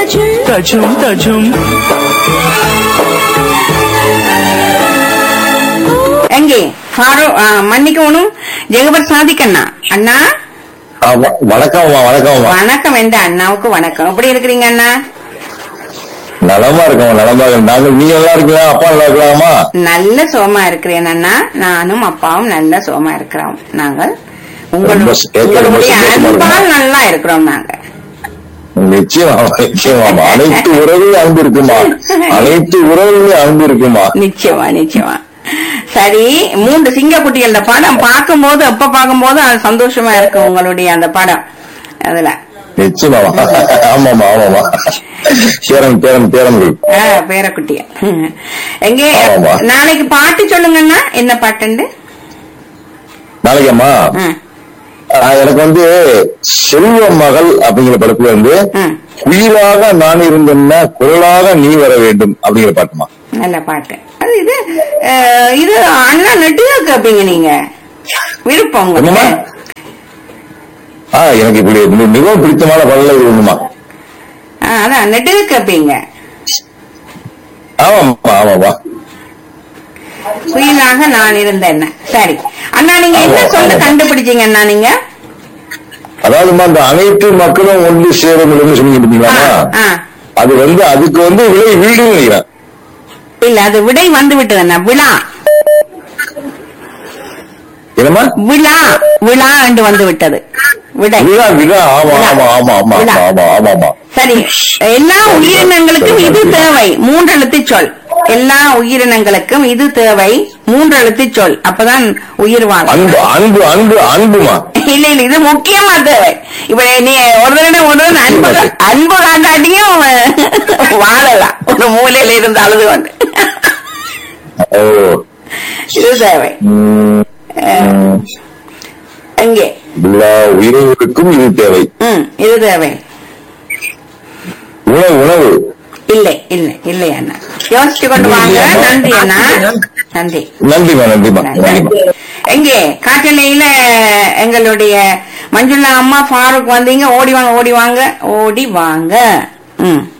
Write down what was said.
தஜும் தஜும் எங்கே ஃபாரோ ஆ, மன்னிக்கணும் ஜெகபர் சாதிக்கண்ணா அண்ணா ஆ, வ- வணக்கம்மா வணக்கம்மா வணக்கம் எந்த அண்ணாவுக்கு வணக்கம் எப்படி இருக்கிறீங்க அண்ணா நலமா இருக்கோம் நலமா இருக்கோம் நாங்க நீங்க நல்லா இருக்கீங்களா அப்பா நல்லா இருக்கலாமா நல்ல சோமா இருக்கிறேன் அண்ணா நானும் அப்பாவும் நல்ல சோமா இருக்கிறோம் நாங்கள் ரொம்ப உங்களு- ச- கேட்க ரொம்ப உங்களுடைய சந்தோஷமா அன்பால் இருக்கு. நல்லா இருக்கிறோம் நாங்க நிச்சயமா நிச்சயமாமா அனைத்து உறவுலையும் அன்பு இருக்குமா அனைத்து உறவுலையும் அன்பு இருக்குமா நிச்சயமா நிச்சயமா சரி மூன்று சிங்கக்குட்டிகள படம் பார்க்கும்போது எப்ப பார்க்கும்போது அது சந்தோஷமா இருக்கும் உங்களுடைய அந்த படம் அதுல நிச்சயமாமா ஆமாமா ஆமாமா பேரன் பேரன் பேரன்கள் ஆ, பேரக்குட்டிய எங்கே ஆமா. நாளைக்கு பாட்டு சொல்லுங்கண்ணா என்ன பாட்டுண்டு நாளைக்கம்மா ம், ஆ, எனக்கு வந்து செல்வ மகள் அப்படிங்கிற படத்துல வந்து ம். குயிலாக நான் இருந்தேன்னா குரலாக நீ வர வேண்டும் அப்படிங்கிற பாட்டுமா நல்ல பாட்டு அது இது அஹ், இது அண்ணா நெட்டுதா கேப்பீங்க நீங்க விருப்பம் உங்களுக்கு என்னம்மா? ஆ எனக்கு இப்படி மி- மிகவும் பிடித்தமான பாடல இது ஒண்ணுமா ஆ, அதான் நெட்டுதா கேப்பீங்க ஆமாம்மா ஆமாம்மா குயிலாக நான் இருந்தேன் சரி அண்ணா நீங்க என்ன ஆமா, சொல்ல ஆமா. கண்டுபிடிச்சீங்க அண்ணா நீங்க அதாவதுமா அந்த அனைத்து மக்களும் ஒன்று சேரும் இடம்னு சொன்னீங்க ஆ, பாத்தீங்களா ஆ. அது வந்து அதுக்கு வந்து விலை வீடுன்னு நினைக்கிறேன் இல்ல அது விடை வந்து விட்டது அண்ணா விழா என்னம்மா விழா விழா என்று வந்து விட்டது விடை விழா விழா ஆமா விழா. ஆமா ஆமா ஆமா விழா. ஆமா ஆமா ஆமா சரி எல்லா உயிரினங்களுக்கும் இது தேவை மூன்றெழுத்து சொல் எல்லா உயிரினங்களுக்கும் இது தேவை மூன்றெழுத்து சொல் அப்பதான் உயிர் வாழும் அன்பு அன்பு அன்பு அன்புமா இல்ல இல்ல இது முக்கியமா தேவை இப்ப நீ ஒரு தடவை ஒரு தடவை அன்பு அன்பு காட்டாட்டியும் வாழலாம் ஒரு மூலையில இருந்து அழுது கொண்டு ஓ இது தேவை ம், அஹ், எங்கே எல்லா உயிரினங்களுக்கும் இது தேவை ம் இது தேவை உணவு உணவு இல்லை இல்லை இல்லை அண்ணா யோசிச்சு கொண்டு வாங்க நன்றி அண்ணா நன்றி நன்றிமா நன்றிமா நன்றிமா எங்கே காட்டலையில எங்களுடைய மஞ்சுளா அம்மா ஃபாரூக் வந்தீங்க ஓடி வாங்க ஓடி வாங்க ஓடி வாங்க ம்